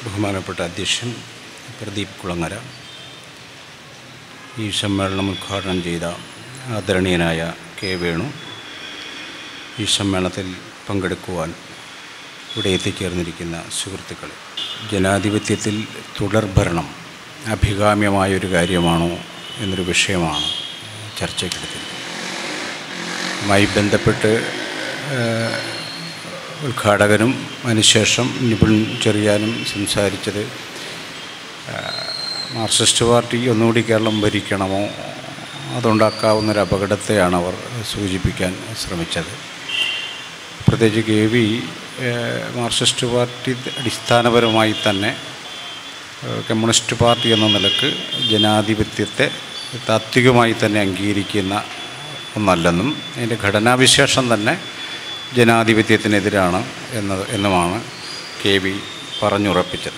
ബഹുമാനപ്പെട്ട അധ്യക്ഷൻ പ്രദീപ് കുളങ്ങര ഈ സമ്മേളനം ഉദ്ഘാടനം ചെയ്ത ആദരണീയനായ കെ വേണു ഈ സമ്മേളനത്തിൽ പങ്കെടുക്കുവാൻ ഇവിടെ എത്തിച്ചേർന്നിരിക്കുന്ന സുഹൃത്തുക്കൾ ജനാധിപത്യത്തിൽ തുടർഭരണം അഭികാമ്യമായൊരു കാര്യമാണോ എന്നൊരു വിഷയമാണ് ചർച്ചയ്ക്കെടുത്തത് മായി ബന്ധപ്പെട്ട് ഏഹ്, ഉദ്ഘാടകനും അതിനുശേഷം നിപുൺ ചെറിയാനും സംസാരിച്ചത് ഏഹ്, മാർക്സിസ്റ്റ് പാർട്ടി ഒന്നുകൂടി കേരളം ഭരിക്കണമോ അതുണ്ടാക്കാവുന്ന ഒരു അപകടത്തെയാണ് അവർ സൂചിപ്പിക്കാൻ ശ്രമിച്ചത് പ്രത്യേകിച്ച് കെ വി ഏഹ്, മാർക്സിസ്റ്റ് പാർട്ടി അടിസ്ഥാനപരമായി തന്നെ ഏഹ്, കമ്മ്യൂണിസ്റ്റ് പാർട്ടി എന്ന നിലക്ക് ജനാധിപത്യത്തെ താത്വികമായി തന്നെ അംഗീകരിക്കുന്ന ഒന്നല്ലെന്നും അതിൻ്റെ ഘടനാവിശേഷം തന്നെ ജനാധിപത്യത്തിനെതിരാണ് എന്നത് എന്നുമാണ് കെ വി പറഞ്ഞുറപ്പിച്ചത്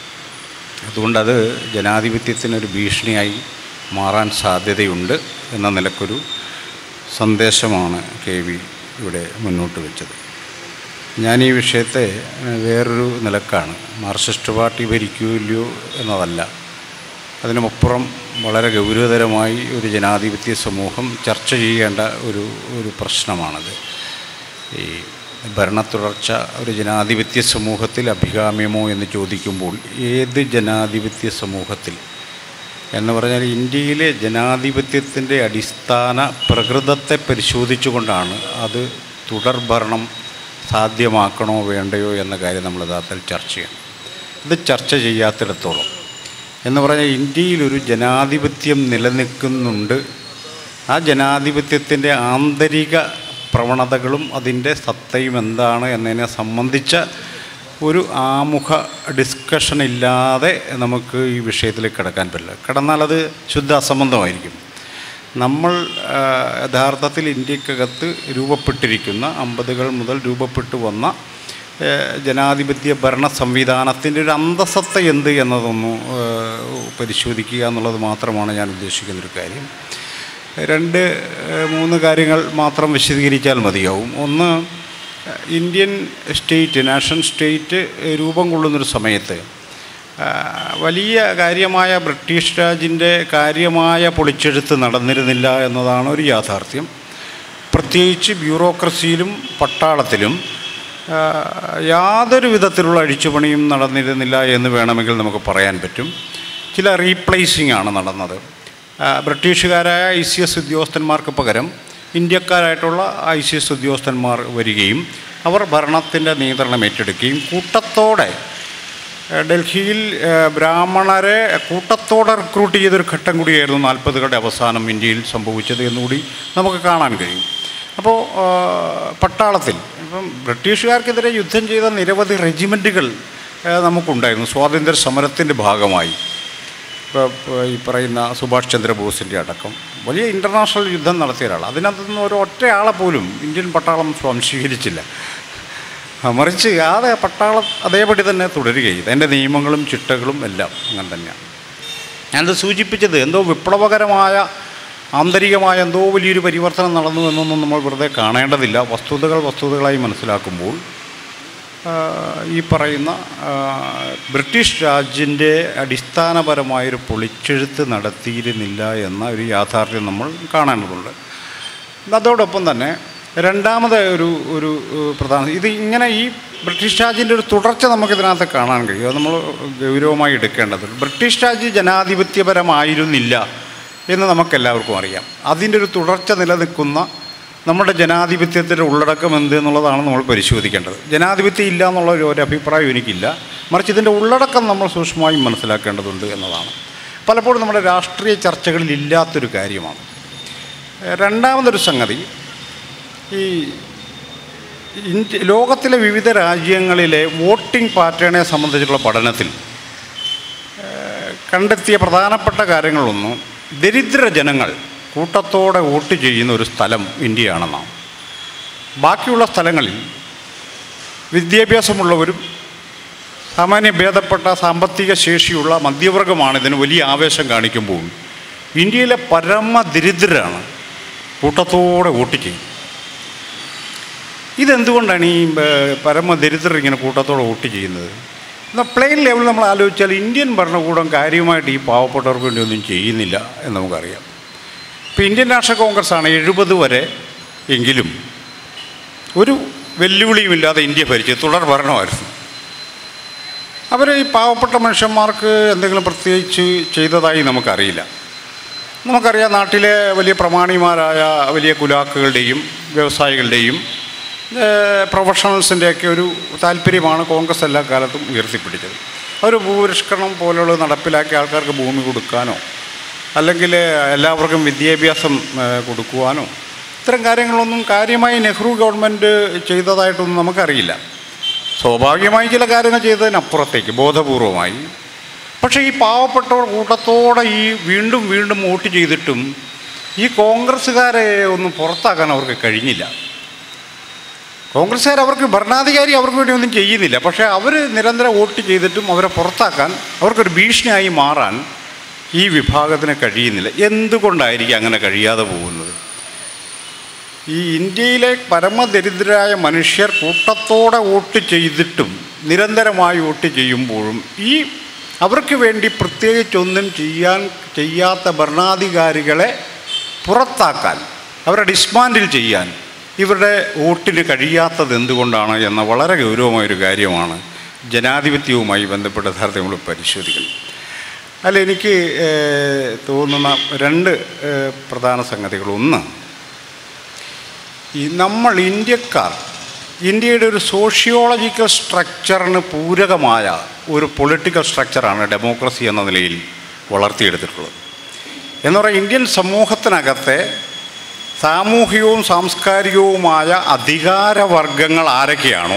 അതുകൊണ്ടത് ജനാധിപത്യത്തിനൊരു ഭീഷണിയായി മാറാൻ സാധ്യതയുണ്ട് എന്ന നിലക്കൊരു സന്ദേശമാണ് കെ വി ഇവിടെ മുന്നോട്ട് വെച്ചത് ഞാൻ ഈ വിഷയത്തെ ഏഹ്, വേറൊരു നിലക്കാണ് മാർക്സിസ്റ്റ് പാർട്ടി ഭരിക്കുകയില്ലയോ എന്നതല്ല അതിനുമപ്പുറം വളരെ ഗൗരവതരമായി ഒരു ജനാധിപത്യ സമൂഹം ചർച്ച ചെയ്യേണ്ട ഒരു ഒരു പ്രശ്നമാണത് ഈ ഭരണത്തുടർച്ച ഒരു ജനാധിപത്യ സമൂഹത്തിൽ അഭികാമ്യമോ എന്ന് ചോദിക്കുമ്പോൾ ഏത് ജനാധിപത്യ സമൂഹത്തിൽ എന്ന് പറഞ്ഞാൽ ഇന്ത്യയിലെ ജനാധിപത്യത്തിൻ്റെ അടിസ്ഥാന പ്രകൃതത്തെ പരിശോധിച്ചുകൊണ്ടാണ് അത് തുടർഭരണം സാധ്യമാക്കണോ വേണ്ടയോ എന്ന കാര്യം നമ്മൾ യഥാർത്ഥത്തിൽ ചർച്ച ചെയ്യണം ഇത് ചർച്ച ചെയ്യാത്തിടത്തോളം എന്ന് പറഞ്ഞാൽ ഇന്ത്യയിലൊരു ജനാധിപത്യം നിലനിൽക്കുന്നുണ്ട് ആ ജനാധിപത്യത്തിൻ്റെ ആന്തരിക പ്രവണതകളും അതിൻ്റെ സത്തയും എന്താണ് എന്നതിനെ സംബന്ധിച്ച ഒരു ആമുഖ ഡിസ്കഷൻ ഇല്ലാതെ നമുക്ക് ഈ വിഷയത്തിലേക്ക് കിടക്കാൻ പറ്റില്ല കിടന്നാൽ അത് ശുദ്ധ അസംബന്ധമായിരിക്കും നമ്മൾ ആ, യഥാർത്ഥത്തിൽ ഇന്ത്യക്കകത്ത് രൂപപ്പെട്ടിരിക്കുന്ന അമ്പതുകൾ മുതൽ രൂപപ്പെട്ടു വന്ന ഏ, ജനാധിപത്യ ഭരണ സംവിധാനത്തിൻ്റെ ഒരു അന്തസത്ത എന്ത് എന്നതൊന്ന് ഏ, പരിശോധിക്കുക എന്നുള്ളത് മാത്രമാണ് ഞാൻ ഉദ്ദേശിക്കുന്നൊരു കാര്യം രണ്ട് ഏ, മൂന്ന് കാര്യങ്ങൾ മാത്രം വിശദീകരിച്ചാൽ മതിയാവും ഒന്ന് ഇന്ത്യൻ സ്റ്റേറ്റ് നാഷണൽ സ്റ്റേറ്റ് രൂപം കൊള്ളുന്നൊരു സമയത്ത് ആ, വലിയ കാര്യമായ ബ്രിട്ടീഷ് രാജിൻ്റെ കാര്യമായ പൊളിച്ചെഴുത്ത് നടന്നിരുന്നില്ല എന്നതാണ് ഒരു യാഥാർത്ഥ്യം പ്രത്യേകിച്ച് ബ്യൂറോക്രസിയിലും പട്ടാളത്തിലും ആ, യാതൊരു വിധത്തിലുള്ള അഴിച്ചുപണിയും നടന്നിരുന്നില്ല എന്ന് വേണമെങ്കിൽ നമുക്ക് പറയാൻ പറ്റും ചില റീപ്ലേസിംഗ് ആണ് നടന്നത് ആ, ബ്രിട്ടീഷുകാരായ ഐ സി എസ് ഉദ്യോഗസ്ഥന്മാർക്ക് പകരം ഇന്ത്യക്കാരായിട്ടുള്ള ഐ സി എസ് ഉദ്യോഗസ്ഥന്മാർ വരികയും അവർ ഭരണത്തിൻ്റെ നിയന്ത്രണം ഏറ്റെടുക്കുകയും കൂട്ടത്തോടെ ഏഹ് ഡൽഹിയിൽ ഏഹ് ബ്രാഹ്മണരെ കൂട്ടത്തോടെ റിക്രൂട്ട് ചെയ്തൊരു ഘട്ടം കൂടിയായിരുന്നു നാൽപ്പതുകളുടെ അവസാനം ഇന്ത്യയിൽ സംഭവിച്ചത് എന്നുകൂടി നമുക്ക് കാണാൻ കഴിയും അപ്പോൾ ഏഹ് പട്ടാളത്തിൽ ഇപ്പം ബ്രിട്ടീഷുകാർക്കെതിരെ യുദ്ധം ചെയ്ത നിരവധി റെജിമെൻറ്റുകൾ ഏഹ് നമുക്കുണ്ടായിരുന്നു സ്വാതന്ത്ര്യ സമരത്തിൻ്റെ ഭാഗമായി ഇപ്പോൾ ഇപ്പോൾ ഈ പറയുന്ന സുഭാഷ് ചന്ദ്രബോസിൻ്റെ അടക്കം വലിയ ഇൻ്റർനാഷണൽ യുദ്ധം നടത്തിയ ഒരാൾ അതിനകത്തുനിന്ന് ഒരു ഒറ്റയാളെ പോലും ഇന്ത്യൻ പട്ടാളം സ്വാംശീകരിച്ചില്ല ആ, മറിച്ച് ആ പട്ടാളം അതേപടി തന്നെ തുടരുകയും അതിൻ്റെ നിയമങ്ങളും ചിട്ടകളും എല്ലാം അങ്ങനെ തന്നെയാണ് ഞാനത് സൂചിപ്പിച്ചത് എന്തോ വിപ്ലവകരമായ ആന്തരികമായ എന്തോ വലിയൊരു പരിവർത്തനം നടന്നു എന്നൊന്നും നമ്മൾ വെറുതെ കാണേണ്ടതില്ല വസ്തുതകൾ വസ്തുതകളായി മനസ്സിലാക്കുമ്പോൾ ആ, ഈ പറയുന്ന ആ, ബ്രിട്ടീഷ് രാജിൻ്റെ അടിസ്ഥാനപരമായൊരു പൊളിച്ചെഴുത്ത് നടത്തിയിരുന്നില്ല എന്ന ഒരു യാഥാർത്ഥ്യം നമ്മൾ കാണേണ്ടതുണ്ട് അതോടൊപ്പം തന്നെ രണ്ടാമത് ഒരു ഒരു ഏഹ്, പ്രധാന ഇത് ഇങ്ങനെ ഈ ബ്രിട്ടീഷ് രാജിൻ്റെ ഒരു തുടർച്ച നമുക്കിതിനകത്ത് കാണാൻ കഴിയും അത് നമ്മൾ ഗൗരവമായി എടുക്കേണ്ടതുണ്ട് ബ്രിട്ടീഷ് രാജ് ജനാധിപത്യപരമായിരുന്നില്ല എന്ന് നമുക്കെല്ലാവർക്കും അറിയാം അതിൻ്റെ ഒരു തുടർച്ച നിലനിൽക്കുന്ന നമ്മുടെ ജനാധിപത്യത്തിൻ്റെ ഉള്ളടക്കം എന്ത് എന്നുള്ളതാണ് നമ്മൾ പരിശോധിക്കേണ്ടത് ജനാധിപത്യം ഇല്ല എന്നുള്ള ഒരു ഒരു അഭിപ്രായം എനിക്കില്ല മറിച്ച് ഇതിൻ്റെ ഉള്ളടക്കം നമ്മൾ സൂക്ഷ്മമായി മനസ്സിലാക്കേണ്ടതുണ്ട് എന്നതാണ് പലപ്പോഴും നമ്മുടെ രാഷ്ട്രീയ ചർച്ചകളിൽ ഇല്ലാത്തൊരു കാര്യമാണ് ഏഹ് രണ്ടാമതൊരു സംഗതി ഈ ഇന്ത്യ ലോകത്തിലെ വിവിധ രാജ്യങ്ങളിലെ വോട്ടിംഗ് പാറ്റേണെ സംബന്ധിച്ചുള്ള പഠനത്തിൽ ഏഹ്, കണ്ടെത്തിയ പ്രധാനപ്പെട്ട കാര്യങ്ങളൊന്നും ദരിദ്ര ജനങ്ങൾ കൂട്ടത്തോടെ വോട്ട് ചെയ്യുന്ന ഒരു സ്ഥലം ഇന്ത്യയാണെന്നാണ് ബാക്കിയുള്ള സ്ഥലങ്ങളിൽ വിദ്യാഭ്യാസമുള്ളവരും സാമാന്യ ഭേദപ്പെട്ട സാമ്പത്തിക ശേഷിയുള്ള മധ്യവർഗമാണ് ഇതിന് വലിയ ആവേശം കാണിക്കുമ്പോൾ ഇന്ത്യയിലെ പരമ ദരിദ്രരാണ് കൂട്ടത്തോടെ വോട്ട് ചെയ്യും ഇതെന്തുകൊണ്ടാണ് ഈ ഏർ, പരമദരിദ്രർ ഇങ്ങനെ കൂട്ടത്തോടെ വോട്ട് ചെയ്യുന്നത് എന്നാൽ പ്ലെയിൻ ലെവലിൽ നമ്മൾ ആലോചിച്ചാൽ ഇന്ത്യൻ ഭരണകൂടം കാര്യമായിട്ട് ഈ പാവപ്പെട്ടവർക്ക് വേണ്ടി ഒന്നും ചെയ്യുന്നില്ല എന്ന് നമുക്കറിയാം ഇപ്പോൾ ഇന്ത്യൻ നാഷണൽ കോൺഗ്രസ് ആണ് എഴുപത് വരെ എങ്കിലും ഒരു വെല്ലുവിളിയുമില്ലാതെ ഇന്ത്യ ഭരിച്ച് തുടർ ഭരണമായിരുന്നു അവർ ഈ പാവപ്പെട്ട മനുഷ്യന്മാർക്ക് എന്തെങ്കിലും പ്രത്യേകിച്ച് ചെയ്തതായി നമുക്കറിയില്ല നമുക്കറിയാം നാട്ടിലെ വലിയ പ്രമാണിമാരായ വലിയ കുലാക്കുകളുടെയും വ്യവസായികളുടെയും പ്രൊഫഷണൽസിൻ്റെയൊക്കെ ഒരു താല്പര്യമാണ് കോൺഗ്രസ് എല്ലാ കാലത്തും ഉയർത്തിപ്പിടിച്ചത് അവർ ഭൂപരിഷ്കരണം പോലുള്ളത് നടപ്പിലാക്കി ആൾക്കാർക്ക് ഭൂമി കൊടുക്കാനോ അല്ലെങ്കിൽ എല്ലാവർക്കും വിദ്യാഭ്യാസം ഏഹ്, കൊടുക്കുവാനോ ഇത്തരം കാര്യങ്ങളൊന്നും കാര്യമായി നെഹ്റു ഗവൺമെൻറ് ചെയ്തതായിട്ടൊന്നും നമുക്കറിയില്ല സ്വാഭാവികമായി ചില കാര്യങ്ങൾ ചെയ്തതിനപ്പുറത്തേക്ക് ബോധപൂർവമായി പക്ഷേ ഈ പാവപ്പെട്ടവർ കൂട്ടത്തോടെ ഈ വീണ്ടും വീണ്ടും വോട്ട് ചെയ്തിട്ടും ഈ കോൺഗ്രസ്സുകാരെ ഒന്നും പുറത്താക്കാൻ അവർക്ക് കഴിഞ്ഞില്ല കോൺഗ്രസ്സുകാർ അവർക്ക് ഭരണാധികാരി അവർക്ക് വേണ്ടി ഒന്നും ചെയ്യുന്നില്ല പക്ഷേ അവർ നിരന്തരം വോട്ട് ചെയ്തിട്ടും അവരെ പുറത്താക്കാൻ അവർക്കൊരു ഭീഷണിയായി മാറാൻ ഈ വിഭാഗത്തിന് കഴിയുന്നില്ല എന്തുകൊണ്ടായിരിക്കും അങ്ങനെ കഴിയാതെ പോകുന്നത് ഈ ഇന്ത്യയിലെ പരമദരിദ്രരായ മനുഷ്യർ കൂട്ടത്തോടെ വോട്ട് ചെയ്തിട്ടും നിരന്തരമായി വോട്ട് ചെയ്യുമ്പോഴും ഈ അവർക്ക് വേണ്ടി പ്രത്യേകിച്ചൊന്നും ചെയ്യാൻ ചെയ്യാത്ത ഭരണാധികാരികളെ പുറത്താക്കാൻ അവരെ ഡിസ്മാൻഡിൽ ചെയ്യാൻ ഇവരുടെ വോട്ടിന് കഴിയാത്തത് എന്തുകൊണ്ടാണ് എന്ന വളരെ ഗൗരവമായൊരു കാര്യമാണ് ജനാധിപത്യവുമായി ബന്ധപ്പെട്ട യഥാർത്ഥം നമ്മൾ പരിശോധിക്കുന്നത് അല്ല എനിക്ക് ഏഹ്, തോന്നുന്ന രണ്ട് ഏഹ്, പ്രധാന സംഗതികൾ ഒന്ന് ഈ നമ്മൾ ഇന്ത്യക്കാർ ഇന്ത്യയുടെ ഒരു സോഷ്യോളജിക്കൽ സ്ട്രക്ചറിന് പൂരകമായ ഒരു പൊളിറ്റിക്കൽ സ്ട്രക്ചറാണ് ഡെമോക്രസി എന്ന നിലയിൽ വളർത്തിയെടുത്തിട്ടുള്ളത് എന്ന് പറയുക ഇന്ത്യൻ സമൂഹത്തിനകത്തെ സാമൂഹികവും സാംസ്കാരികവുമായ അധികാരവർഗങ്ങൾ ആരൊക്കെയാണോ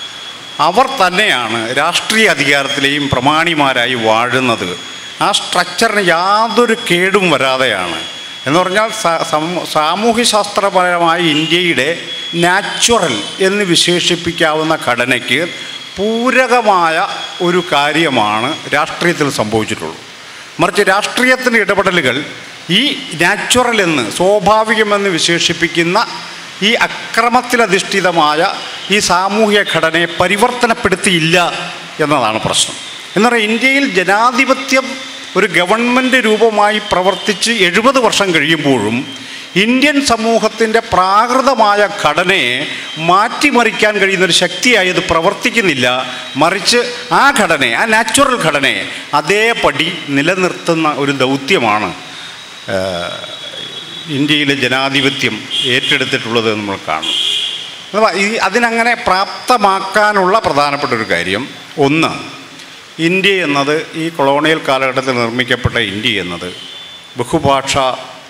അവർ തന്നെയാണ് രാഷ്ട്രീയ അധികാരത്തിലെയും പ്രമാണിമാരായി വാഴുന്നത് ആ സ്ട്രക്ചറിന് യാതൊരു കേടും വരാതെയാണ് എന്ന് പറഞ്ഞാൽ സ- സം- സാമൂഹ്യശാസ്ത്രപരമായ ഇന്ത്യയുടെ നാച്ചുറൽ എന്ന് വിശേഷിപ്പിക്കാവുന്ന ഘടനയ്ക്ക് പൂരകമായ ഒരു കാര്യമാണ് രാഷ്ട്രീയത്തിൽ സംഭവിച്ചിട്ടുള്ളത് മറിച്ച് രാഷ്ട്രീയത്തിൻ്റെ ഇടപെടലുകൾ ഈ നാച്ചുറൽ എന്ന് സ്വാഭാവികമെന്ന് വിശേഷിപ്പിക്കുന്ന ഈ അക്രമത്തിലധിഷ്ഠിതമായ ഈ സാമൂഹ്യ ഘടനയെ പരിവർത്തനപ്പെടുത്തിയില്ല എന്നതാണ് പ്രശ്നം എന്ന് പറയുക ഇന്ത്യയിൽ ജനാധിപത്യം ഒരു ഗവൺമെൻറ് രൂപമായി പ്രവർത്തിച്ച് എഴുപത് വർഷം കഴിയുമ്പോഴും ഇന്ത്യൻ സമൂഹത്തിൻ്റെ പ്രാകൃതമായ ഘടനയെ മാറ്റിമറിക്കാൻ കഴിയുന്ന ഒരു ശക്തിയായി അത് പ്രവർത്തിക്കുന്നില്ല മറിച്ച് ആ ഘടനയെ ആ നാച്ചുറൽ ഘടനയെ അതേപടി നിലനിർത്തുന്ന ഒരു ദൗത്യമാണ് ഏഹ്, ഇന്ത്യയിലെ ജനാധിപത്യം ഏറ്റെടുത്തിട്ടുള്ളത് എന്ന് നമ്മൾ കാണും അഥവാ ഈ അതിനങ്ങനെ പ്രാപ്തമാക്കാനുള്ള പ്രധാനപ്പെട്ട ഒരു കാര്യം ഒന്ന് ഇന്ത്യ എന്നത് ഈ കൊളോണിയൽ കാലഘട്ടത്തിൽ നിർമ്മിക്കപ്പെട്ട ഇന്ത്യ എന്നത് ബഹുഭാഷാ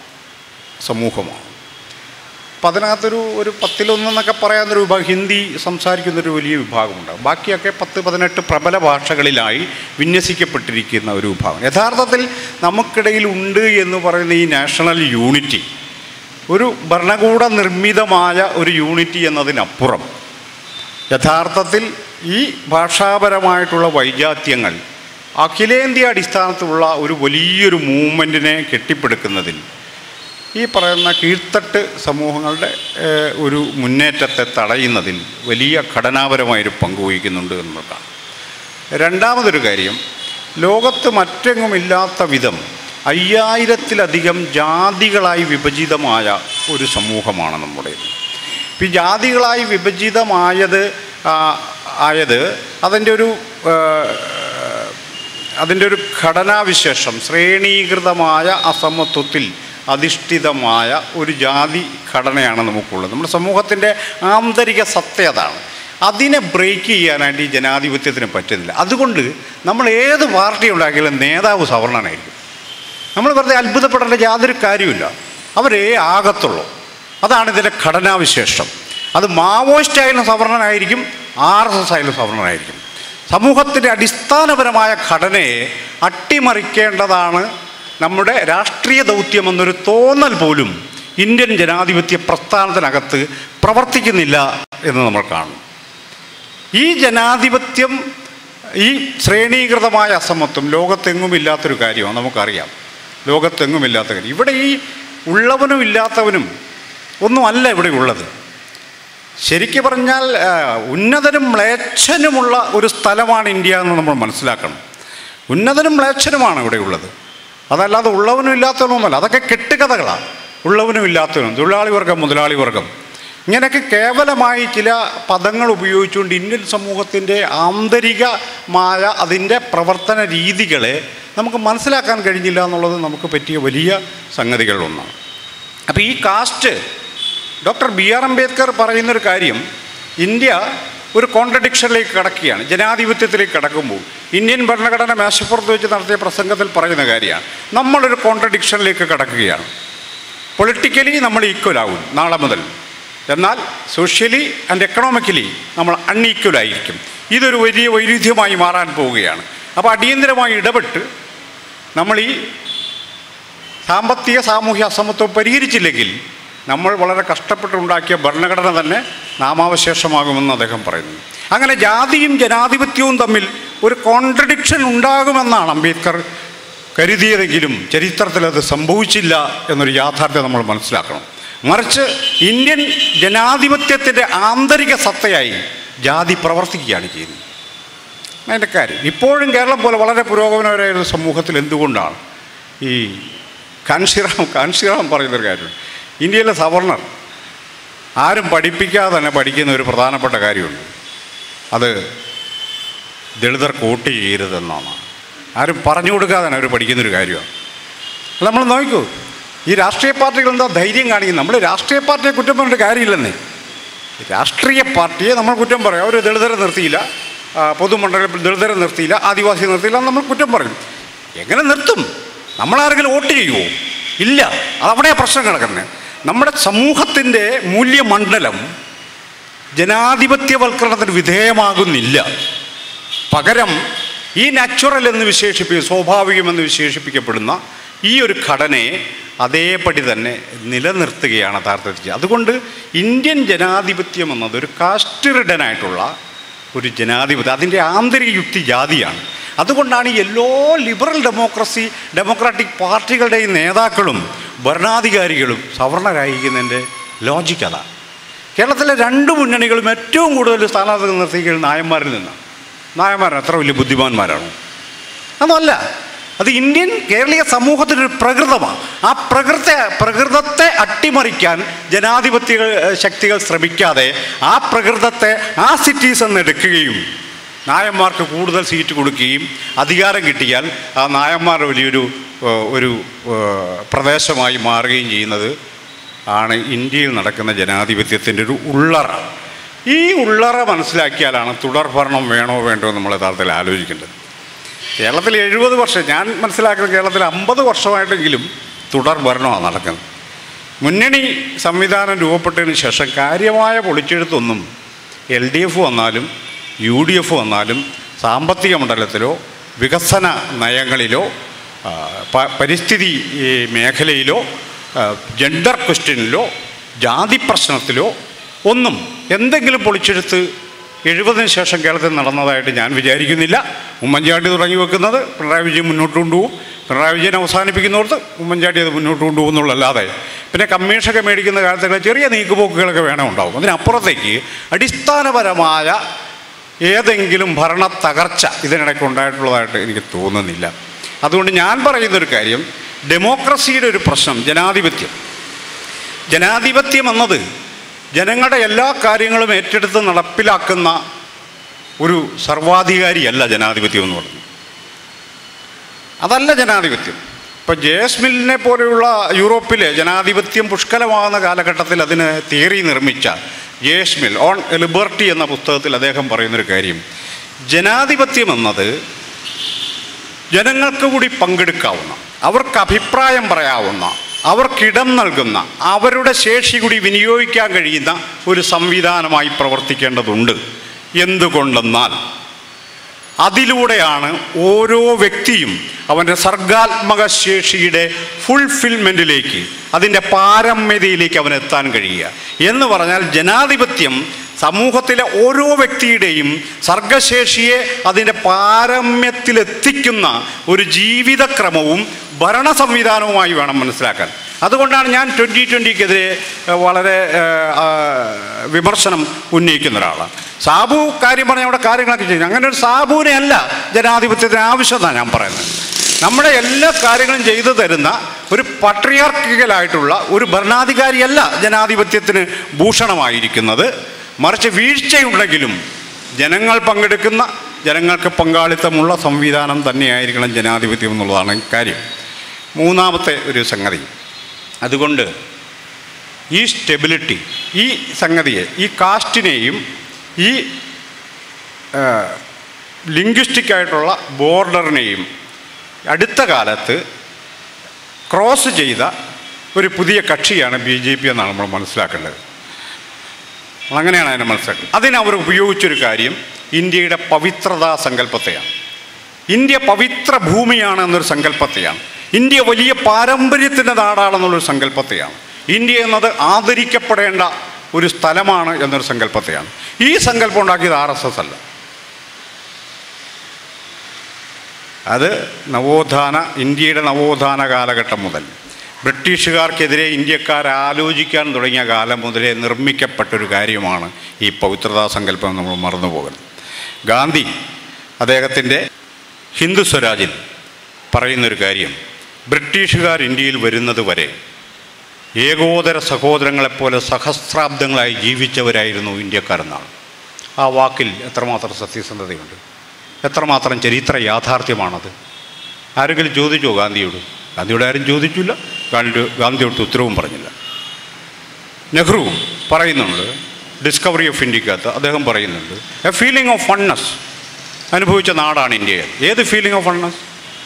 സമൂഹമാണ് അപ്പം അതിനകത്തൊരു ഒരു പത്തിലൊന്നെന്നൊക്കെ പറയാവുന്നൊരു വിഭാഗം ഹിന്ദി സംസാരിക്കുന്നൊരു വലിയ വിഭാഗമുണ്ട് ബാക്കിയൊക്കെ പത്ത് പതിനെട്ട് പ്രബല ഭാഷകളിലായി വിന്യസിക്കപ്പെട്ടിരിക്കുന്ന ഒരു വിഭാഗം യഥാർത്ഥത്തിൽ നമുക്കിടയിൽ ഉണ്ട് എന്ന് പറയുന്ന ഈ നാഷണൽ യൂണിറ്റി ഒരു ഭരണകൂട നിർമ്മിതമായ ഒരു യൂണിറ്റി എന്നതിനപ്പുറം യഥാർത്ഥത്തിൽ ഈ ഭാഷാപരമായിട്ടുള്ള വൈജാത്യങ്ങൾ അഖിലേന്ത്യാ അടിസ്ഥാനത്തിലുള്ള ഒരു വലിയൊരു മൂവ്മെൻറ്റിനെ കെട്ടിപ്പടുക്കുന്നതിൽ ഈ പറയുന്ന കീഴ്ത്തട്ട് സമൂഹങ്ങളുടെ ഏഹ്, ഒരു മുന്നേറ്റത്തെ തടയുന്നതിൽ വലിയ ഘടനാപരമായൊരു പങ്ക് വഹിക്കുന്നുണ്ട് എന്നുള്ളതാണ് രണ്ടാമതൊരു കാര്യം ലോകത്ത് മറ്റെങ്ങുമില്ലാത്ത വിധം അയ്യായിരത്തിലധികം ജാതികളായി വിഭജിതമായ ഒരു സമൂഹമാണ് നമ്മുടേത് ഇപ്പം ഈ ജാതികളായി വിഭജിതമായത് ആ, ആയത് അതിൻ്റെ ഒരു ആ, അതിൻ്റെ ഒരു ഘടനാവിശേഷം ശ്രേണീകൃതമായ അസമത്വത്തിൽ അധിഷ്ഠിതമായ ഒരു ജാതി ഘടനയാണ് നമുക്കുള്ളത് നമ്മുടെ സമൂഹത്തിൻ്റെ ആന്തരിക സത്യ അതാണ് അതിനെ ബ്രേക്ക് ചെയ്യാനായിട്ട് ഈ ജനാധിപത്യത്തിന് പറ്റുന്നില്ല അതുകൊണ്ട് നമ്മൾ ഏത് പാർട്ടി ഉണ്ടാക്കിയാലും നേതാവ് സവർണനായിരിക്കും നമ്മൾ വെറുതെ അത്ഭുതപ്പെടേണ്ട യാതൊരു കാര്യമില്ല അവരേ ആകത്തുള്ളൂ അതാണ് ഇതിൻ്റെ ഘടനാവിശേഷം അത് മാവോയിസ്റ്റ് ആയാലും സവർണനായിരിക്കും ആർ എസ് എസ് ആയാലും സവർണനായിരിക്കും സമൂഹത്തിൻ്റെ അടിസ്ഥാനപരമായ ഘടനയെ അട്ടിമറിക്കേണ്ടതാണ് നമ്മുടെ രാഷ്ട്രീയ ദൗത്യമെന്നൊരു തോന്നൽ പോലും ഇന്ത്യൻ ജനാധിപത്യ പ്രസ്ഥാനത്തിനകത്ത് പ്രവർത്തിക്കുന്നില്ല എന്ന് നമ്മൾ കാണും ഈ ജനാധിപത്യം ഈ ശ്രേണീകൃതമായ അസമത്വം ലോകത്തെങ്ങും ഇല്ലാത്തൊരു കാര്യമാണ് നമുക്കറിയാം ലോകത്തെങ്ങും ഇല്ലാത്ത കാര്യം ഇവിടെ ഈ ഉള്ളവനും ഇല്ലാത്തവനും ഒന്നുമല്ല ഇവിടെ ഉള്ളത് ശരിക്കു പറഞ്ഞാൽ ആ, ഉന്നതനും മ്ലേച്ഛനുമുള്ള ഒരു സ്ഥലമാണ് ഇന്ത്യ എന്ന് നമ്മൾ മനസ്സിലാക്കണം ഉന്നതനും മ്ലേച്ഛനുമാണ് ഇവിടെ ഉള്ളത് അതല്ലാതെ ഉള്ളവനും ഇല്ലാത്തവനുമല്ല അതൊക്കെ കെട്ടുകഥകളാണ് ഉള്ളവനും ഇല്ലാത്തവനും തൊഴിലാളി വർഗം മുതലാളി വർഗം ഇങ്ങനെയൊക്കെ കേവലമായി ചില പദങ്ങൾ ഉപയോഗിച്ചുകൊണ്ട് ഇന്ത്യൻ സമൂഹത്തിൻ്റെ ആന്തരികമായ അതിൻ്റെ പ്രവർത്തന രീതികളെ നമുക്ക് മനസ്സിലാക്കാൻ കഴിഞ്ഞില്ല എന്നുള്ളത് നമുക്ക് പറ്റിയ വലിയ സംഗതികളിലൊന്നാണ് അപ്പോൾ ഈ caste doctor B R Ambedkar പറയുന്നൊരു കാര്യം ഇന്ത്യ ഒരു കോൺട്രഡിക്ഷനിലേക്ക് കടക്കുകയാണ് ജനാധിപത്യത്തിലേക്ക് കടക്കുമ്പോൾ ഇന്ത്യൻ ഭരണഘടന മേശപ്പുറത്ത് വെച്ച് നടത്തിയ പ്രസംഗത്തിൽ പറയുന്ന കാര്യമാണ് നമ്മളൊരു കോൺട്രഡിക്ഷനിലേക്ക് കടക്കുകയാണ് പൊളിറ്റിക്കലി നമ്മൾ ഈക്വൽ ആവും നാളെ മുതൽ എന്നാൽ സോഷ്യലി ആൻഡ് എക്കണോമിക്കലി നമ്മൾ അൺഈക്വൽ ആയിരിക്കും ഇതൊരു വലിയ വൈരുദ്ധ്യമായി മാറാൻ പോവുകയാണ് അപ്പോൾ അടിയന്തരമായി ഇടപെട്ട് നമ്മൾ ഈ സാമ്പത്തിക സാമൂഹ്യ അസമത്വം പരിഹരിച്ചില്ലെങ്കിൽ നമ്മൾ വളരെ കഷ്ടപ്പെട്ടുണ്ടാക്കിയ ഭരണഘടന തന്നെ നാമാവശേഷമാകുമെന്ന് അദ്ദേഹം പറയുന്നു അങ്ങനെ ജാതിയും ജനാധിപത്യവും തമ്മിൽ ഒരു കോൺട്രഡിക്ഷൻ ഉണ്ടാകുമെന്നാണ് അംബേദ്കർ കരുതിയതെങ്കിലും ചരിത്രത്തിൽ അത് സംഭവിച്ചില്ല എന്നൊരു യാഥാർത്ഥ്യം നമ്മൾ മനസ്സിലാക്കണം മറിച്ച് ഇന്ത്യൻ ജനാധിപത്യത്തിൻ്റെ ആന്തരിക സത്തയായി ജാതി പ്രവർത്തിക്കുകയാണ് ചെയ്യുന്നത് അതിൻ്റെ കാര്യം ഇപ്പോഴും കേരളം പോലെ വളരെ പുരോഗമനപരമായ ഒരു സമൂഹത്തിൽ എന്തുകൊണ്ടാണ് ഈ കാൻഷിറാം കാൻഷിറാം പറയുന്നൊരു കാര്യം ഇന്ത്യയിലെ സവർണർ ആരും പഠിപ്പിക്കാതെ തന്നെ പഠിക്കുന്ന ഒരു പ്രധാനപ്പെട്ട കാര്യമുണ്ട് അത് ദളിതർക്ക് വോട്ട് ചെയ്യരുതെന്നാണ് ആരും പറഞ്ഞു കൊടുക്കാതെ തന്നെ അവർ പഠിക്കുന്നൊരു കാര്യമാണ് അത് നമ്മൾ നോക്കൂ ഈ രാഷ്ട്രീയ പാർട്ടികൾ എന്താ ധൈര്യം കാണിക്കുന്നത് നമ്മൾ രാഷ്ട്രീയ പാർട്ടിയെ കുറ്റം പറഞ്ഞിട്ട് കാര്യമില്ലെന്നേ രാഷ്ട്രീയ പാർട്ടിയെ നമ്മൾ കുറ്റം പറയും അവർ ദളിതരെ നിർത്തിയില്ല ആ, പൊതുമണ്ഡലത്തിൽ ദളിതരെ നിർത്തിയില്ല ആദിവാസി നിർത്തിയില്ല എന്ന് നമ്മൾ കുറ്റം പറയും എങ്ങനെ നിർത്തും നമ്മളാരെങ്കിലും വോട്ട് ചെയ്യുമോ ഇല്ല അതവിടെ പ്രശ്നം കിടക്കുന്നത് നമ്മുടെ സമൂഹത്തിൻ്റെ മൂല്യമണ്ഡലം ജനാധിപത്യവൽക്കരണത്തിന് വിധേയമാകുന്നില്ല പകരം ഈ നാച്ചുറൽ എന്ന് വിശേഷിപ്പി സ്വാഭാവികമെന്ന് വിശേഷിപ്പിക്കപ്പെടുന്ന ഈ ഒരു ഘടനയെ അതേപടി തന്നെ നിലനിർത്തുകയാണ് യഥാർത്ഥത്തിൽ അതുകൊണ്ട് ഇന്ത്യൻ ജനാധിപത്യം എന്നത് ഒരു കാസ്റ്റ് റിഡനായിട്ടുള്ള ഒരു ജനാധിപത്യം അതിൻ്റെ ആന്തരിക യുക്തി ജാതിയാണ് അതുകൊണ്ടാണ് ഈ എല്ലോ ലിബറൽ ഡെമോക്രസി ഡെമോക്രാറ്റിക് പാർട്ടികളുടെയും നേതാക്കളും ഭരണാധികാരികളും സവർണരായിരിക്കുന്നതിൻ്റെ ലോജിക്ക് അതാണ് കേരളത്തിലെ രണ്ട് മുന്നണികളും ഏറ്റവും കൂടുതൽ സ്ഥാനാർത്ഥികൾ നിർത്തിക്കുന്നത് നായന്മാരിൽ നിന്നാണ് നായന്മാർ അത്ര വലിയ ബുദ്ധിമാന്മാരാണ് അതല്ല അത് ഇന്ത്യൻ കേരളീയ സമൂഹത്തിനൊരു പ്രകൃതമാണ് ആ പ്രകൃത പ്രകൃതത്തെ അട്ടിമറിക്കാൻ ജനാധിപത്യ ശക്തികൾ ശ്രമിക്കാതെ ആ പ്രകൃതത്തെ ആ സിറ്റീസ് എന്ന് എടുക്കുകയും നായന്മാർക്ക് കൂടുതൽ സീറ്റ് കൊടുക്കുകയും അധികാരം കിട്ടിയാൽ ആ നായന്മാരുടെ വലിയൊരു ഏഹ്, ഒരു ഏഹ്, പ്രദേശമായി മാറുകയും ചെയ്യുന്നത് ആണ് ഇന്ത്യയിൽ നടക്കുന്ന ജനാധിപത്യത്തിൻ്റെ ഒരു ഉള്ളറ ഈ ഉള്ളറ മനസ്സിലാക്കിയാലാണ് തുടർ ഭരണം വേണോ വേണ്ടോ എന്ന് നമ്മൾ യഥാർത്ഥത്തിൽ ആലോചിക്കേണ്ടത് കേരളത്തിൽ എഴുപത് വർഷം ഞാൻ മനസ്സിലാക്കുന്നത് കേരളത്തിൽ അമ്പത് വർഷമായിട്ടെങ്കിലും തുടർ ഭരണമാണ് നടക്കുന്നത് മുന്നണി സംവിധാനം രൂപപ്പെട്ടതിന് ശേഷം കാര്യമായ പൊളിച്ചെഴുത്തൊന്നും എൽ ഡി എഫ് വന്നാലും യു ഡി എഫ് വന്നാലും സാമ്പത്തിക മണ്ഡലത്തിലോ വികസന നയങ്ങളിലോ ആ, പ- പരിസ്ഥിതി ഈ, മേഖലയിലോ ആ, ജെൻഡർ ക്വസ്റ്റ്യനിലോ ജാതി പ്രശ്നത്തിലോ ഒന്നും എന്തെങ്കിലും പൊളിച്ചെഴുത്ത് എഴുപതിന് ശേഷം കേരളത്തിൽ നടന്നതായിട്ട് ഞാൻ വിചാരിക്കുന്നില്ല ഉമ്മൻചാണ്ടി തുടങ്ങി വെക്കുന്നത് പിണറായി വിജയൻ മുന്നോട്ട് കൊണ്ടുപോകും പിണറായി വിജയൻ അവസാനിപ്പിക്കുന്നിടത്ത് ഉമ്മൻചാണ്ടി അത് മുന്നോട്ട് കൊണ്ടുപോകുന്നുള്ളല്ലാതെ പിന്നെ കമ്മീഷനൊക്കെ മേടിക്കുന്ന കാലത്തൊക്കെ ചെറിയ നീക്കുപോക്കുകളൊക്കെ വേണം ഉണ്ടാവും അതിനപ്പുറത്തേക്ക് അടിസ്ഥാനപരമായ ഏതെങ്കിലും ഭരണ തകർച്ച ഇതിനിടയ്ക്ക് ഉണ്ടായിട്ടുള്ളതായിട്ട് എനിക്ക് തോന്നുന്നില്ല അതുകൊണ്ട് ഞാൻ പറയുന്നൊരു കാര്യം ഡെമോക്രസിയുടെ ഒരു പ്രശ്നം ജനാധിപത്യം ജനാധിപത്യം എന്നത് ജനങ്ങളുടെ എല്ലാ കാര്യങ്ങളും ഏറ്റെടുത്ത് നടപ്പിലാക്കുന്ന ഒരു സർവാധികാരിയല്ല ജനാധിപത്യം എന്ന് പറഞ്ഞു അതല്ല ജനാധിപത്യം ഇപ്പം ജേസ്മിലിനെ പോലെയുള്ള യൂറോപ്പിലെ ജനാധിപത്യം പുഷ്കലമാകുന്ന കാലഘട്ടത്തിൽ അതിന് തിയറി നിർമ്മിച്ച ജേസ്മിൽ ഓൺ ലിബർട്ടി എന്ന പുസ്തകത്തിൽ അദ്ദേഹം പറയുന്നൊരു കാര്യം ജനാധിപത്യം എന്നത് ജനങ്ങൾക്ക് കൂടി പങ്കെടുക്കാവുന്ന അവർക്ക് അഭിപ്രായം പറയാവുന്ന അവർക്കിടം നൽകുന്ന അവരുടെ ശേഷി കൂടി വിനിയോഗിക്കാൻ കഴിയുന്ന ഒരു സംവിധാനമായി പ്രവർത്തിക്കേണ്ടതുണ്ട് എന്തുകൊണ്ടെന്നാൽ അതിലൂടെയാണ് ഓരോ വ്യക്തിയും അവൻ്റെ സർഗാത്മക ശേഷിയുടെ ഫുൾഫിൽമെൻറ്റിലേക്ക് അതിൻ്റെ പാരമ്യതയിലേക്ക് അവൻ എത്താൻ കഴിയുക എന്ന് പറഞ്ഞാൽ ജനാധിപത്യം സമൂഹത്തിലെ ഓരോ വ്യക്തിയുടെയും സർഗശേഷിയെ അതിൻ്റെ പാരമ്യത്തിലെത്തിക്കുന്ന ഒരു ജീവിതക്രമവും ഭരണ സംവിധാനവുമായി വേണം മനസ്സിലാക്കാൻ അതുകൊണ്ടാണ് ഞാൻ ട്വൻ്റി ട്വൻ്റിക്കെതിരെ വളരെ ഏഹ്, ആ, വിമർശനം ഉന്നയിക്കുന്ന ഒരാളാണ് സാബു കാര്യം പറഞ്ഞ അവിടെ കാര്യങ്ങളൊക്കെ ചെയ്യും അങ്ങനെ ഒരു സാബുവിനെ അല്ല ജനാധിപത്യത്തിന് ആവശ്യമെന്നാണ് ഞാൻ പറയുന്നത് നമ്മുടെ എല്ലാ കാര്യങ്ങളും ചെയ്തു തരുന്ന ഒരു പട്രിയാർക്കിക്കലായിട്ടുള്ള ഒരു ഭരണാധികാരിയല്ല ജനാധിപത്യത്തിന് ഭൂഷണമായിരിക്കുന്നത് മറിച്ച് വീഴ്ചയുണ്ടെങ്കിലും ജനങ്ങൾ പങ്കെടുക്കുന്ന ജനങ്ങൾക്ക് പങ്കാളിത്തമുള്ള സംവിധാനം തന്നെയായിരിക്കണം ജനാധിപത്യം എന്നുള്ളതാണ് കാര്യം മൂന്നാമത്തെ ഒരു സംഗതി അതുകൊണ്ട് ഈ സ്റ്റെബിലിറ്റി ഈ സംഗതിയെ ഈ കാസ്റ്റിനെയും ഈ ലിംഗ്വിസ്റ്റിക് ആയിട്ടുള്ള ബോർഡറിനെയും അടുത്ത കാലത്ത് ക്രോസ് ചെയ്ത ഒരു പുതിയ കക്ഷിയാണ് ബി ജെ പി എന്നാണ് നമ്മൾ മനസ്സിലാക്കേണ്ടത് അങ്ങനെയാണ് അതിനെ മനസ്സിലാക്കുന്നത് അതിന് അവർ ഉപയോഗിച്ചൊരു കാര്യം ഇന്ത്യയുടെ പവിത്രതാ സങ്കല്പത്തെയാണ് ഇന്ത്യ പവിത്ര ഭൂമിയാണ് എന്നൊരു സങ്കല്പത്തെയാണ് ഇന്ത്യ വലിയ പാരമ്പര്യത്തിൻ്റെ നാടാണെന്നുള്ളൊരു സങ്കല്പത്തെയാണ് ഇന്ത്യ എന്നത് ആദരിക്കപ്പെടേണ്ട ഒരു സ്ഥലമാണ് എന്നൊരു സങ്കല്പത്തെയാണ് ഈ സങ്കല്പം ഉണ്ടാക്കിയത് ആർ എസ് എസ് അല്ല അത് നവോത്ഥാന ഇന്ത്യയുടെ നവോത്ഥാന കാലഘട്ടം മുതൽ ബ്രിട്ടീഷുകാർക്കെതിരെ ഇന്ത്യക്കാർ ആലോചിക്കാൻ തുടങ്ങിയ കാലം മുതലേ നിർമ്മിക്കപ്പെട്ടൊരു കാര്യമാണ് ഈ പവിത്രതാ സങ്കല്പം നമ്മൾ മറന്നു പോകുന്നത് ഗാന്ധി അദ്ദേഹത്തിൻ്റെ ഹിന്ദു സ്വരാജിൽ പറയുന്നൊരു കാര്യം ബ്രിട്ടീഷുകാർ ഇന്ത്യയിൽ വരുന്നത് വരെ ഏകോദര സഹോദരങ്ങളെപ്പോലെ സഹസ്രാബ്ദങ്ങളായി ജീവിച്ചവരായിരുന്നു ഇന്ത്യക്കാരെന്നാണ് ആ വാക്കിൽ എത്രമാത്രം സത്യസന്ധതയുണ്ട് എത്രമാത്രം ചരിത്ര യാഥാർത്ഥ്യമാണത് ആരെങ്കിലും ചോദിച്ചോ ഗാന്ധിയോട് ഗാന്ധിയോട് ആരും ചോദിച്ചില്ല ഗാന്ധി ഗാന്ധിയോട് ഉത്തരവും പറഞ്ഞില്ല നെഹ്റു പറയുന്നുണ്ട് ഡിസ്കവറി ഓഫ് ഇന്ത്യക്കകത്ത് അദ്ദേഹം പറയുന്നുണ്ട് എ ഫീലിംഗ് ഓഫ് ഫണ്ണസ് അനുഭവിച്ച നാടാണ് ഇന്ത്യ ഏത് ഫീലിംഗ് ഓഫ് ഫണ്ണസ്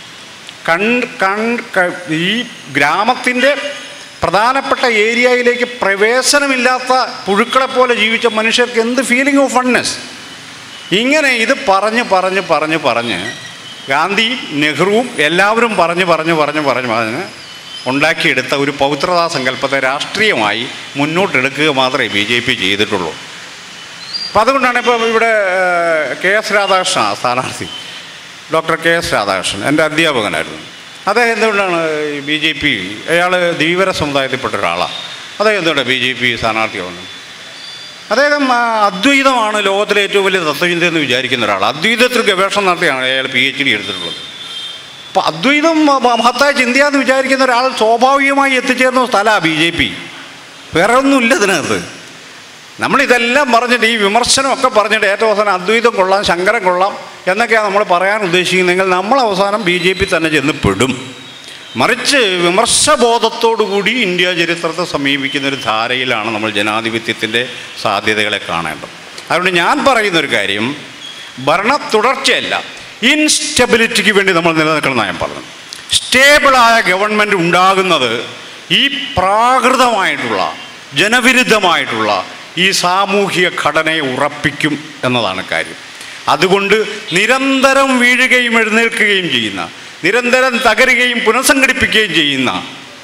കൺ കൺ ക- ഈ ഗ്രാമത്തിൻ്റെ പ്രധാനപ്പെട്ട ഏരിയയിലേക്ക് പ്രവേശനമില്ലാത്ത പുഴുക്കളെ പോലെ ജീവിച്ച മനുഷ്യർക്ക് എന്ത് ഫീലിംഗ് ഓഫ് ഫണ്ണസ് ഇങ്ങനെ ഇത് പറഞ്ഞ് പറഞ്ഞ് പറഞ്ഞ് പറഞ്ഞ് ഗാന്ധിയും നെഹ്റുവും എല്ലാവരും പറഞ്ഞ് പറഞ്ഞ് പറഞ്ഞ് പറഞ്ഞ് പറഞ്ഞ് ഉണ്ടാക്കിയെടുത്ത ഒരു പവിത്രതാ സങ്കല്പത്തെ രാഷ്ട്രീയമായി മുന്നോട്ടെടുക്കുക മാത്രമേ ബി ജെ പി ചെയ്തിട്ടുള്ളൂ അപ്പം അതുകൊണ്ടാണ് ഇപ്പോൾ ഇവിടെ ഏഹ്, കെ എസ് രാധാകൃഷ്ണ സ്ഥാനാർത്ഥി ഡോക്ടർ കെ എസ് രാധാകൃഷ്ണൻ എൻ്റെ അധ്യാപകനായിരുന്നു അദ്ദേഹം എന്തുകൊണ്ടാണ് ബി ജെ പി അയാൾ ധീവര സമുദായത്തിൽപ്പെട്ട ഒരാളാണ് അദ്ദേഹം എന്തുകൊണ്ടാണ് ബി ജെ പി സ്ഥാനാർത്ഥിയാവുന്നത് അദ്ദേഹം ആ, അദ്വൈതമാണ് ലോകത്തിലെ ഏറ്റവും വലിയ തത്വചിന്ത എന്ന് വിചാരിക്കുന്ന ഒരാൾ അദ്വൈതത്തിൽ ഗവേഷണം നടത്തിയാണ് അയാൾ പി എച്ച് ഡി എടുത്തിട്ടുള്ളത് അപ്പോൾ അദ്വൈതം മ- മഹത്തായ ചിന്തയാന്ന് വിചാരിക്കുന്ന ഒരാൾ സ്വാഭാവികമായി എത്തിച്ചേർന്ന സ്ഥലമാണ് ബി ജെ പി വേറെ ഒന്നുമില്ല ഇതിനകത്ത് നമ്മളിതെല്ലാം പറഞ്ഞിട്ട് ഈ വിമർശനമൊക്കെ പറഞ്ഞിട്ട് ഏറ്റവും അവസാനം അദ്വൈതം കൊള്ളാം ശങ്കരം കൊള്ളാം എന്നൊക്കെയാണ് നമ്മൾ പറയാൻ ഉദ്ദേശിക്കുന്നതെങ്കിൽ നമ്മൾ അവസാനം ബി ജെ പി തന്നെ ചെന്ന് പെടും മറിച്ച് വിമർശബോധത്തോടുകൂടി ഇന്ത്യ ചരിത്രത്തെ സമീപിക്കുന്ന ഒരു ധാരയിലാണ് നമ്മൾ ജനാധിപത്യത്തിൻ്റെ സാധ്യതകളെ കാണേണ്ടത് അതുകൊണ്ട് ഞാൻ പറയുന്നൊരു കാര്യം ഭരണ തുടർച്ചയല്ല ഇൻസ്റ്റെബിലിറ്റിക്ക് വേണ്ടി നമ്മൾ നിലനിൽക്കണം ഞാൻ പറഞ്ഞത് സ്റ്റേബിളായ ഗവൺമെൻറ് ഉണ്ടാകുന്നത് ഈ പ്രാകൃതമായിട്ടുള്ള ജനവിരുദ്ധമായിട്ടുള്ള ഈ സാമൂഹിക ഘടനയെ ഉറപ്പിക്കും എന്നതാണ് കാര്യം അതുകൊണ്ട് നിരന്തരം വീഴുകയും എഴുന്നേൽക്കുകയും ചെയ്യുന്ന നിരന്തരം തകരുകയും പുനഃസംഘടിപ്പിക്കുകയും ചെയ്യുന്ന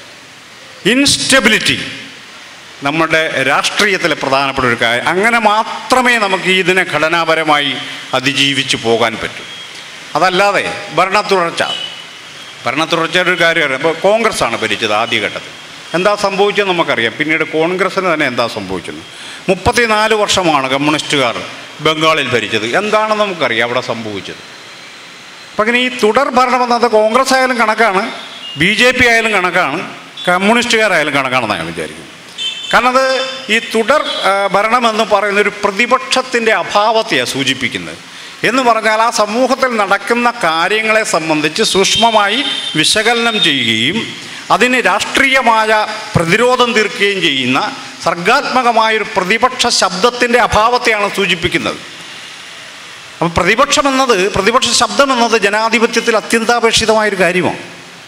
ഇൻസ്റ്റെബിലിറ്റി നമ്മുടെ രാഷ്ട്രീയത്തിലെ പ്രധാനപ്പെട്ട ഒരു കാര്യം അങ്ങനെ മാത്രമേ നമുക്ക് ഇതിനെ ഘടനാപരമായി അതിജീവിച്ച് പോകാൻ പറ്റൂ അതല്ലാതെ ഭരണ തുടർച്ച ഭരണ തുടർച്ചയുടെ ഒരു കാര്യമാണ് ഇപ്പോൾ കോൺഗ്രസ് ആണ് ഭരിച്ചത് ആദ്യഘട്ടത്തിൽ എന്താ സംഭവിച്ചത് നമുക്കറിയാം പിന്നീട് കോൺഗ്രസ്സിന് തന്നെ എന്താ സംഭവിച്ചത് മുപ്പത്തിനാല് വർഷമാണ് കമ്മ്യൂണിസ്റ്റുകാർ ബംഗാളിൽ ഭരിച്ചത് എന്താണെന്ന് നമുക്കറിയാം അവിടെ സംഭവിച്ചത് അപ്പം അങ്ങനെ ഈ തുടർ ഭരണം എന്നത് കോൺഗ്രസ് ആയാലും കണക്കാണ് ബി ജെ പി ആയാലും കണക്കാണ് കമ്മ്യൂണിസ്റ്റുകാരായാലും കണക്കാണെന്നാണ് ഞാൻ വിചാരിക്കുന്നത് കാരണം അത് ഈ തുടർ ആ, ഭരണമെന്ന് പറയുന്ന ഒരു പ്രതിപക്ഷത്തിൻ്റെ അഭാവത്തെയാണ് സൂചിപ്പിക്കുന്നത് എന്ന് പറഞ്ഞാൽ ആ സമൂഹത്തിൽ നടക്കുന്ന കാര്യങ്ങളെ സംബന്ധിച്ച് സൂക്ഷ്മമായി വിശകലനം ചെയ്യുകയും അതിന് രാഷ്ട്രീയമായ പ്രതിരോധം തീർക്കുകയും ചെയ്യുന്ന സർഗാത്മകമായൊരു പ്രതിപക്ഷ ശബ്ദത്തിൻ്റെ അഭാവത്തെയാണ് സൂചിപ്പിക്കുന്നത് അപ്പം പ്രതിപക്ഷം എന്നത് പ്രതിപക്ഷ ശബ്ദം എന്നത് ജനാധിപത്യത്തിൽ അത്യന്താപേക്ഷിതമായൊരു കാര്യമാണ്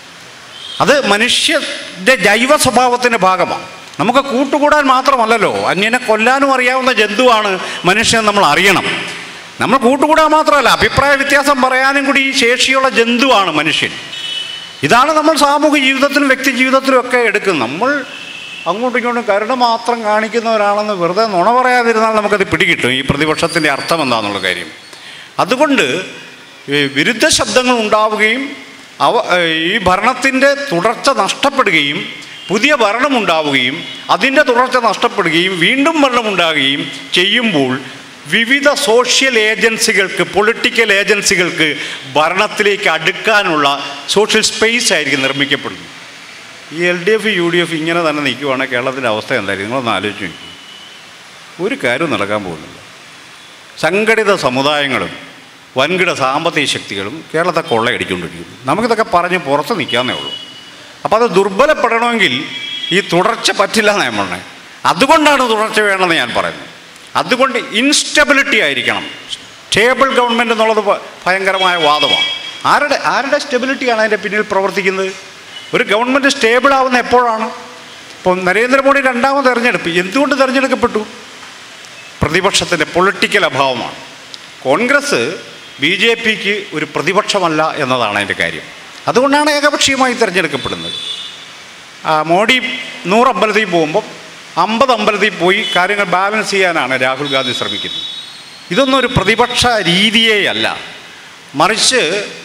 അത് മനുഷ്യൻ്റെ ജൈവ സ്വഭാവത്തിൻ്റെ ഭാഗമാണ് നമുക്ക് കൂട്ടുകൂടാൻ മാത്രമല്ലല്ലോ അന്യനെ കൊല്ലാനും അറിയാവുന്ന ജന്തുവാണ് മനുഷ്യൻ നമ്മൾ അറിയണം നമ്മൾ കൂട്ടുകൂടാൻ മാത്രമല്ല അഭിപ്രായ വ്യത്യാസം പറയാനും കൂടി ഈ ശേഷിയുള്ള ജന്തുവാണ് മനുഷ്യൻ ഇതാണ് നമ്മൾ സാമൂഹിക ജീവിതത്തിലും വ്യക്തി ജീവിതത്തിലും ഒക്കെ എടുക്കുന്നത് നമ്മൾ അങ്ങോട്ടും ഇങ്ങോട്ടും കരുണ മാത്രം കാണിക്കുന്നവരാണെന്ന് വെറുതെ നുണ പറയാതിരുന്നാൽ നമുക്കത് പിടികിട്ടും ഈ പ്രതിപക്ഷത്തിൻ്റെ അർത്ഥം എന്താണെന്നുള്ള കാര്യം അതുകൊണ്ട് ഈ വിരുദ്ധ ശബ്ദങ്ങൾ ഉണ്ടാവുകയും അവ ഈ ഭരണത്തിൻ്റെ തുടർച്ച നഷ്ടപ്പെടുകയും പുതിയ ഭരണമുണ്ടാവുകയും അതിൻ്റെ തുടർച്ച നഷ്ടപ്പെടുകയും വീണ്ടും ഭരണമുണ്ടാകുകയും ചെയ്യുമ്പോൾ വിവിധ സോഷ്യൽ ഏജൻസികൾക്ക് പൊളിറ്റിക്കൽ ഏജൻസികൾക്ക് ഭരണത്തിലേക്ക് അടുക്കാനുള്ള സോഷ്യൽ സ്പേസ് ആയിരിക്കും നിർമ്മിക്കപ്പെടുന്നത് ഈ L D F U D F ഇങ്ങനെ തന്നെ നിൽക്കുവാണെങ്കിൽ കേരളത്തിൻ്റെ അവസ്ഥ എന്തായിരിക്കും നിങ്ങളൊന്ന് ആലോചിച്ച് നോക്കി ഒരു കാര്യവും നടക്കാൻ പോകുന്നില്ല സംഘടിത സമുദായങ്ങളും വൻകിട സാമ്പത്തിക ശക്തികളും കേരളത്തെ കൊള്ളയടിച്ചുകൊണ്ടിരിക്കുന്നു നമുക്കിതൊക്കെ പറഞ്ഞ് പുറത്ത് നിൽക്കാന്നേ ഉള്ളൂ അപ്പോൾ അത് ദുർബലപ്പെടണമെങ്കിൽ ഈ തുടർച്ച പറ്റില്ല എന്ന് ഞാൻ പറഞ്ഞത് അതുകൊണ്ടാണ് തുടർച്ച വേണമെന്ന് ഞാൻ പറയുന്നത് അതുകൊണ്ട് ഇൻസ്റ്റബിലിറ്റി ആയിരിക്കണം സ്റ്റേബിൾ ഗവൺമെൻറ് എന്നുള്ളത് ഭ- ഭയങ്കരമായ വാദമാണ് ആരുടെ ആരുടെ സ്റ്റെബിലിറ്റിയാണ് അതിൻ്റെ പിന്നിൽ പ്രവർത്തിക്കുന്നത് ഒരു ഗവൺമെൻറ് സ്റ്റേബിൾ ആവുന്ന എപ്പോഴാണ് ഇപ്പോൾ നരേന്ദ്രമോദി രണ്ടാമത് തെരഞ്ഞെടുപ്പ് എന്തുകൊണ്ട് തിരഞ്ഞെടുക്കപ്പെട്ടു പ്രതിപക്ഷത്തിൻ്റെ പൊളിറ്റിക്കൽ അഭാവമാണ് കോൺഗ്രസ് ബി ജെ പിക്ക് ഒരു പ്രതിപക്ഷമല്ല എന്നതാണ് അതിൻ്റെ കാര്യം അതുകൊണ്ടാണ് ഏകപക്ഷീയമായി തിരഞ്ഞെടുക്കപ്പെടുന്നത് ആ, മോഡി നൂറ് അമ്പലത്തിൽ പോകുമ്പോൾ അമ്പത് അമ്പലത്തിൽ പോയി കാര്യങ്ങൾ ബാലൻസ് ചെയ്യാനാണ് രാഹുൽ ഗാന്ധി ശ്രമിക്കുന്നത് ഇതൊന്നും ഒരു പ്രതിപക്ഷ രീതിയേ അല്ല മറിച്ച്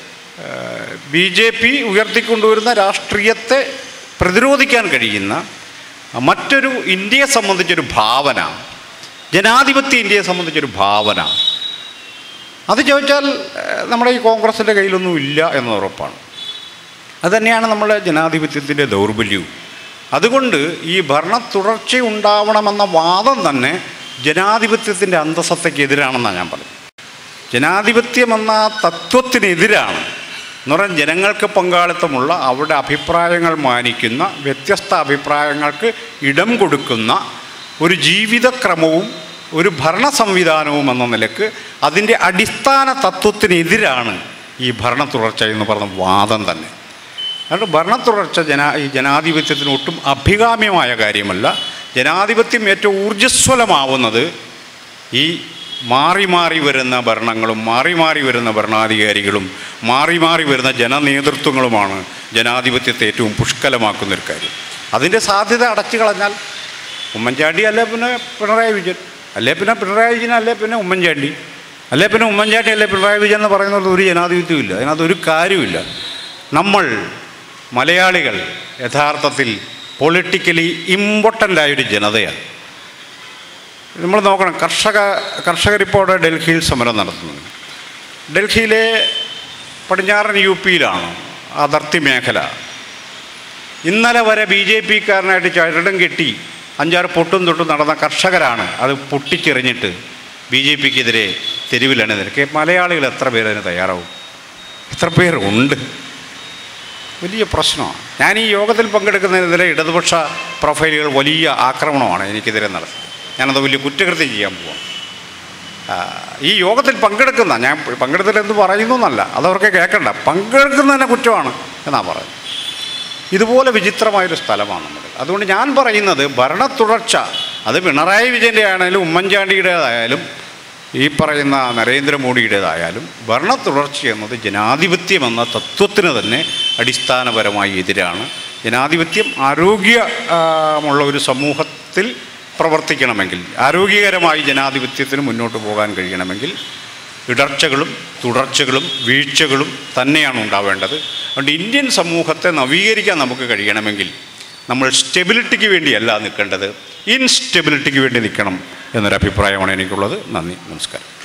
ബി ജെ പി ഉയർത്തിക്കൊണ്ടുവരുന്ന രാഷ്ട്രീയത്തെ പ്രതിരോധിക്കാൻ കഴിയുന്ന മറ്റൊരു ഇന്ത്യയെ സംബന്ധിച്ചൊരു ഭാവന ജനാധിപത്യ ഇന്ത്യയെ സംബന്ധിച്ചൊരു ഭാവന അത് ചോദിച്ചാൽ ഏഹ്, നമ്മുടെ ഈ കോൺഗ്രസിൻ്റെ കയ്യിലൊന്നും ഇല്ല എന്നത് ഉറപ്പാണ് അതുതന്നെയാണ് നമ്മുടെ ജനാധിപത്യത്തിൻ്റെ ദൗർബല്യവും അതുകൊണ്ട് ഈ ഭരണ തുടർച്ച ഉണ്ടാവണമെന്ന വാദം തന്നെ ജനാധിപത്യത്തിൻ്റെ അന്തസ്സത്തയ്ക്കെതിരാണെന്നാണ് ഞാൻ പറയുന്നത് ജനാധിപത്യം എന്ന തത്വത്തിനെതിരാണ് എന്ന് പറഞ്ഞാൽ ജനങ്ങൾക്ക് പങ്കാളിത്തമുള്ള അവരുടെ അഭിപ്രായങ്ങൾ മാനിക്കുന്ന വ്യത്യസ്ത അഭിപ്രായങ്ങൾക്ക് ഇടം കൊടുക്കുന്ന ഒരു ജീവിതക്രമവും ഒരു ഭരണ സംവിധാനവും എന്ന നിലക്ക് അതിൻ്റെ അടിസ്ഥാന തത്വത്തിനെതിരാണ് ഈ ഭരണ തുടർച്ച എന്ന് പറഞ്ഞ വാദം തന്നെ അതുകൊണ്ട് ഭരണ തുടർച്ച ജനാ ഈ ജനാധിപത്യത്തിന് ഒട്ടും അഭികാമ്യമായ കാര്യമല്ല ജനാധിപത്യം ഏറ്റവും ഊർജ്ജസ്വലമാവുന്നത് ഈ മാറി മാറി വരുന്ന ഭരണങ്ങളും മാറി മാറി വരുന്ന ഭരണാധികാരികളും മാറി മാറി വരുന്ന ജനനേതൃത്വങ്ങളുമാണ് ജനാധിപത്യത്തെ ഏറ്റവും പുഷ്കലമാക്കുന്ന ഒരു കാര്യം അതിൻ്റെ സാധ്യത അടച്ചു കളഞ്ഞാൽ ഉമ്മൻചാണ്ടി അല്ലേ പിന്നെ പിണറായി വിജയൻ അല്ലേ പിന്നെ പിണറായി വിജയൻ അല്ലേ പിന്നെ ഉമ്മൻചാണ്ടി അല്ലേ പിന്നെ ഉമ്മൻചാണ്ടി അല്ലേ പിണറായി വിജയൻ എന്ന് പറയുന്നത് ഒരു ജനാധിപത്യവും ഇല്ല അതിനകത്ത് ഒരു കാര്യമില്ല നമ്മൾ മലയാളികൾ യഥാർത്ഥത്തിൽ പൊളിറ്റിക്കലി ഇമ്പോർട്ടൻ്റ് ആയൊരു ജനതയാണ് നമ്മൾ നോക്കണം കർഷക കർഷകരിപ്പോൾ അവിടെ ഡൽഹിയിൽ സമരം നടത്തുന്നത് ഡൽഹിയിലെ പടിഞ്ഞാറൻ യു പിയിലാണ് അതിർത്തി മേഖല ഇന്നലെ വരെ ബി ജെ പിക്കാരനായിട്ട് ചരടും കെട്ടി അഞ്ചാറ് പൊട്ടും തൊട്ടും നടന്ന കർഷകരാണ് അത് പൊട്ടിച്ചെറിഞ്ഞിട്ട് ബി ജെ പിക്കെതിരെ തെരുവിലണിനിരക്കെ മലയാളികൾ എത്ര പേര് അതിന് തയ്യാറാവും എത്ര പേരുണ്ട് വലിയ പ്രശ്നമാണ് ഞാൻ ഈ യോഗത്തിൽ പങ്കെടുക്കുന്നതിനെതിരെ ഇടതുപക്ഷ പ്രൊഫൈലുകൾ വലിയ ആക്രമണമാണ് എനിക്കെതിരെ നടത്തുന്നത് ഞാനത് വലിയ കുറ്റകൃത്യം ചെയ്യാൻ പോവാം ആ, ഈ യോഗത്തിൽ പങ്കെടുക്കുന്ന ഞാൻ പങ്കെടുത്തില്ലെന്ന് പറയുന്നു എന്നല്ല അതവർക്ക് കേൾക്കണ്ട പങ്കെടുക്കുന്നതിനെ കുറ്റമാണ് എന്നാണ് പറയുന്നത് ഇതുപോലെ വിചിത്രമായൊരു സ്ഥലമാണ് നമ്മുടെ അതുകൊണ്ട് ഞാൻ പറയുന്നത് ഭരണ തുടർച്ച അത് പിണറായി വിജയൻ്റെ ആണെങ്കിലും ഉമ്മൻചാണ്ടിയുടേതായാലും ഈ പറയുന്ന നരേന്ദ്രമോദിയുടേതായാലും ഭരണ തുടർച്ച എന്നത് ജനാധിപത്യം എന്ന തത്വത്തിന് തന്നെ അടിസ്ഥാനപരമായി എതിരാണ് ജനാധിപത്യം ആരോഗ്യമുള്ള ഒരു സമൂഹത്തിൽ പ്രവർത്തിക്കണമെങ്കിൽ ആരോഗ്യകരമായി ജനാധിപത്യത്തിന് മുന്നോട്ട് പോകാൻ കഴിയണമെങ്കിൽ ഇടർച്ചകളും തുടർച്ചകളും വീഴ്ചകളും തന്നെയാണ് ഉണ്ടാവേണ്ടത് അതുകൊണ്ട് ഇന്ത്യൻ സമൂഹത്തെ നവീകരിക്കാൻ നമുക്ക് കഴിയണമെങ്കിൽ നമ്മൾ സ്റ്റെബിലിറ്റിക്ക് വേണ്ടിയല്ല നിൽക്കേണ്ടത് ഇൻസ്റ്റെബിലിറ്റിക്ക് വേണ്ടി നിൽക്കണം എന്നൊരു അഭിപ്രായമാണ് എനിക്കുള്ളത് നന്ദി നമസ്കാരം